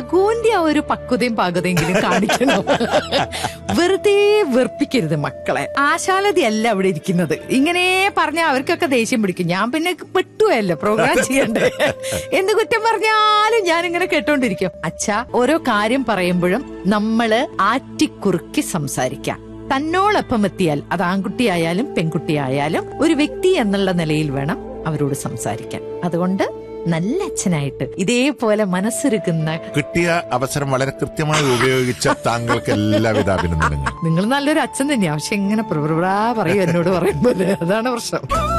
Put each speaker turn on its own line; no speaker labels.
ലഘുവിന്റെ ആ ഒരു പക്വതയും പാകതയെങ്കിലും കാണിക്കണം വെറുതെ വെറുപ്പിക്കരുത് മക്കളെ ആശാലതയല്ല അവിടെ ഇരിക്കുന്നത് ഇങ്ങനെ പറഞ്ഞാൽ അവർക്കൊക്കെ ദേഷ്യം പിടിക്കും ഞാൻ പിന്നെ പെട്ടുവല്ലോ പ്രോഗ്രാം ചെയ്യണ്ടേ എന്ത് കുറ്റം പറഞ്ഞാലും ഞാൻ ഇങ്ങനെ കേട്ടോണ്ടിരിക്കും അച്ഛാ ഓരോ കാര്യം പറയുമ്പോഴും നമ്മള് ആറ്റിക്കുറുക്കി സംസാരിക്കാം തന്നോടൊപ്പം എത്തിയാൽ അത് ആൺകുട്ടിയായാലും പെൺകുട്ടിയായാലും ഒരു വ്യക്തി എന്നുള്ള നിലയിൽ വേണം അവരോട് സംസാരിക്കാൻ അതുകൊണ്ട് നല്ല അച്ഛനായിട്ട് ഇതേപോലെ മനസ്സൊരുക്കുന്ന
കിട്ടിയ അവസരം വളരെ കൃത്യമായി ഉപയോഗിച്ച താങ്കൾക്ക് എല്ലാവിധ അഭിനന്ദനങ്ങളും
നിങ്ങൾ നല്ലൊരു അച്ഛൻ തന്നെയാ പക്ഷെ ഇങ്ങനെ പ്രഭ്രഭ്രാ പറയും എന്നോട് പറയുമ്പോൾ അതാണ് പ്രശ്നം